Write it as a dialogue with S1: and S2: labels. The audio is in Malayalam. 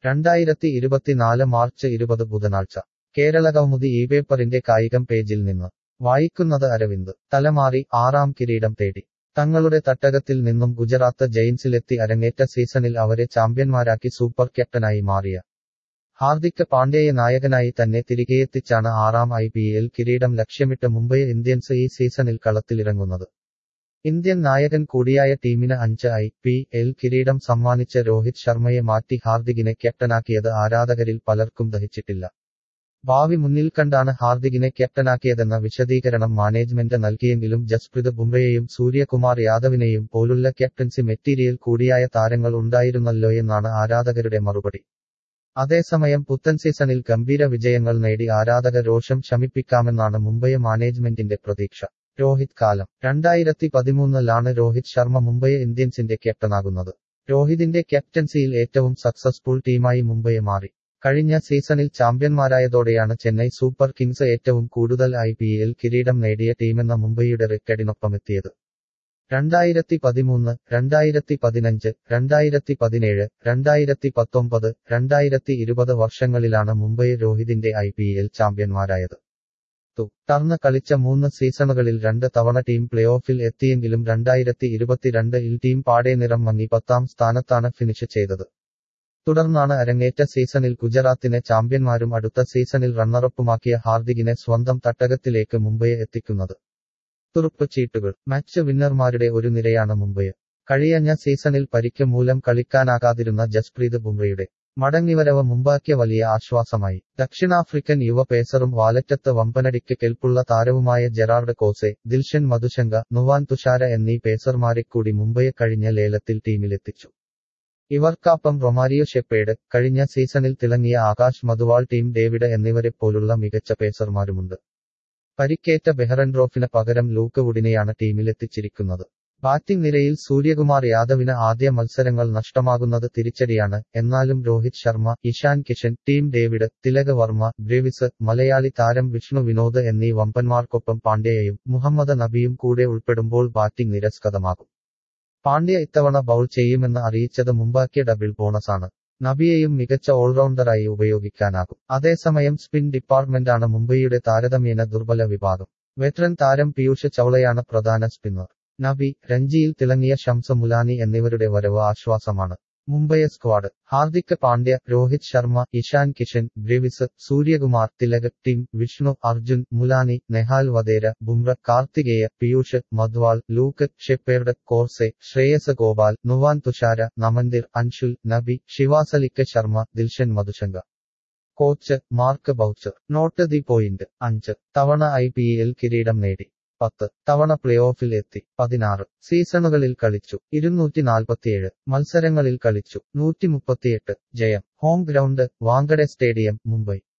S1: രണ്ടായിരത്തി ഇരുപത്തിനാല് മാർച്ച് ഇരുപത് ബുധനാഴ്ച കേരള കൗമുദി ഈ പേപ്പറിന്റെ കായികം പേജിൽ നിന്ന് വായിക്കുന്നത് അരവിന്ദ് തലമാറി ആറാം കിരീടം തേടി തങ്ങളുടെ തട്ടകത്തിൽ നിന്നും ഗുജറാത്ത് ജയിൻസിലെത്തി അരങ്ങേറ്റ സീസണിൽ അവരെ ചാമ്പ്യന്മാരാക്കി സൂപ്പർ ക്യാപ്റ്റനായി മാറിയ ഹാർദിക് പാണ്ഡ്യയെ നായകനായി തന്നെ തിരികെയെത്തിച്ചാണ് ആറാം ഐ പി എൽ കിരീടം ലക്ഷ്യമിട്ട് മുംബൈ ഇന്ത്യൻസ് ഈ സീസണിൽ കളത്തിലിറങ്ങുന്നത് ഇന്ത്യൻ നായകൻ കൂടിയായ ടീമിന് അഞ്ച് ഐ പി എൽ കിരീടം സമ്മാനിച്ച രോഹിത് ശർമ്മയെ മാറ്റി ഹാർദികിനെ ക്യാപ്റ്റനാക്കിയത് ആരാധകരിൽ പലർക്കും ദഹിച്ചിട്ടില്ല ഭാവി മുന്നിൽ കണ്ടാണ് ഹാർദികിനെ ക്യാപ്റ്റനാക്കിയതെന്ന വിശദീകരണം മാനേജ്മെന്റ് നൽകിയെങ്കിലും ജസ്പ്രീത് ബുംറയെയും സൂര്യകുമാർ യാദവിനെയും പോലുള്ള ക്യാപ്റ്റൻസി മെറ്റീരിയൽ കൂടിയായ താരങ്ങൾ ഉണ്ടായിരുന്നല്ലോയെന്നാണ് ആരാധകരുടെ മറുപടി അതേസമയം പുത്തൻ സീസണിൽ ഗംഭീര വിജയങ്ങൾ നേടി ആരാധക രോഷം ശമിപ്പിക്കാമെന്നാണ് മുംബൈ മാനേജ്മെന്റിന്റെ പ്രതീക്ഷ രോഹിത് കാലം രണ്ടായിരത്തി പതിമൂന്നിലാണ് രോഹിത് ശർമ്മ മുംബൈ ഇന്ത്യൻസിന്റെ ക്യാപ്റ്റനാകുന്നത് രോഹിതിന്റെ ക്യാപ്റ്റൻസിയിൽ ഏറ്റവും സക്സസ്ഫുൾ ടീമായി മുംബൈ മാറി കഴിഞ്ഞ സീസണിൽ ചാമ്പ്യന്മാരായതോടെയാണ് ചെന്നൈ സൂപ്പർ കിങ്സ് ഏറ്റവും കൂടുതൽ ഐ പി എൽ കിരീടം നേടിയ ടീമെന്ന മുംബൈയുടെ റെക്കഡിനൊപ്പമെത്തിയത് രണ്ടായിരത്തി പതിമൂന്ന് രണ്ടായിരത്തി പതിനഞ്ച് രണ്ടായിരത്തി പതിനേഴ് രണ്ടായിരത്തി പത്തൊമ്പത് രണ്ടായിരത്തി ഇരുപത് വർഷങ്ങളിലാണ് മുംബൈ രോഹിതിന്റെ ഐ പി എൽ ചാമ്പ്യന്മാരായത് ടർന്ന് കളിച്ച മൂന്ന് സീസണുകളിൽ രണ്ട് തവണ ടീം പ്ലേ ഓഫിൽ എത്തിയെങ്കിലും രണ്ടായിരത്തി ഇരുപത്തിരണ്ടിൽ ടീം പാടെ നിറം മങ്ങി പത്താം സ്ഥാനത്താണ് ഫിനിഷ് ചെയ്തത് തുടർന്നാണ് അരങ്ങേറ്റ സീസണിൽ ഗുജറാത്തിനെ ചാമ്പ്യന്മാരും അടുത്ത സീസണിൽ റണ്ണറപ്പുമാക്കിയ ഹാർദികിനെ സ്വന്തം തട്ടകത്തിലേക്ക് മുംബൈയെ എത്തിക്കുന്നത് തുറുപ്പ് ചീട്ടുകൾ മാച്ച് വിന്നർമാരുടെ ഒരു നിരയാണ് മുംബൈ കഴിയഞ്ഞ സീസണിൽ പരിക്ക് മൂലം കളിക്കാനാകാതിരുന്ന ജസ്പ്രീത് ബുംറയുടെ മടങ്ങിവരവ് മുമ്പാക്കിയ വലിയ ആശ്വാസമായി ദക്ഷിണാഫ്രിക്കൻ യുവ പേസറും വാലറ്റത്ത് വമ്പനടിക്ക് കെൽപ്പുള്ള താരവുമായ ജെറാർഡ് കോസെ ദിൽഷൻ മധുശങ്ക നുവാൻ തുഷാര എന്നീ പേസർമാരെ കൂടി മുംബൈയെ കഴിഞ്ഞ ലേലത്തിൽ ടീമിലെത്തിച്ചു ഇവർക്കാപ്പം റൊമാരിയോ ഷെപ്പേഡ് കഴിഞ്ഞ സീസണിൽ തിളങ്ങിയ ആകാശ് മധുവാൾ ടീം ഡേവിഡ് എന്നിവരെ പോലുള്ള മികച്ച പേസർമാരുമുണ്ട് പരിക്കേറ്റ ബെഹ്റൻഡ്രോഫിന് പകരം ലൂക്ക് വുഡിനെയാണ് ടീമിലെത്തിച്ചിരിക്കുന്നത് ബാറ്റിംഗ് നിരയിൽ സൂര്യകുമാർ യാദവിന് ആദ്യ മത്സരങ്ങൾ നഷ്ടമാകുന്നത് തിരിച്ചടിയാണ് എന്നാലും Rohit Sharma Ishan Kishan Tim David Tilak Varma Brevis Malayali താരം വിഷ്ണു വിനോദ് എന്നീ വമ്പന്മാർക്കൊപ്പം പാണ്ഡ്യയും മുഹമ്മദ് നബിയും കൂടെ ഉൾപ്പെടുമ്പോൾ ബാറ്റിംഗ് നിരസ്കതമാകും പാണ്ഡ്യ ഇത്തവണ ബൗൾ ചെയ്യുമെന്ന് അറിയിച്ചത് മുമ്പാക്കിയ ഡബിൾ ബോണസാണ് നബിയെയും മികച്ച ഓൾറൗണ്ടറായി ഉപയോഗിക്കാനാകും അതേസമയം സ്പിൻ ഡിപ്പാർട്ട്മെന്റാണ് മുംബൈയുടെ താരതമ്യേന ദുർബല വിഭാഗം വെറ്ററൻ താരം പീയൂഷ് ചൌളയാണ് പ്രധാന സ്പിന്നർ നബി രഞ്ജിയിൽ തിളങ്ങിയ ഷംസ മുലാനി എന്നിവരുടെ വരവ് ആശ്വാസമാണ് Mumbai squad Hardik Pandya Rohit Sharma Ishan Kishan Brevis Suryakumar Tilak team Vishnu Arjun Mulani Nehal Wadhera Bumrah Karthikeya Piyush Madhwal Luke Shepherd കോർസെ Shreyas Gopal Nuwan Thushara Naman Dhir Anshul Nabi Shivalik Sharma Dilshan Madushanka coach Mark Boucher note the point അഞ്ച് തവണ ഐ പി എൽ കിരീടം നേടി പത്ത് തവണ പ്ലേ ഓഫിൽ എത്തി പതിനാറ് സീസണുകളിൽ കളിച്ചു ഇരുന്നൂറ്റി നാൽപ്പത്തിയേഴ് മത്സരങ്ങളിൽ കളിച്ചു നൂറ്റി മുപ്പത്തിയെട്ട് ജയം home ground Wankhede stadium Mumbai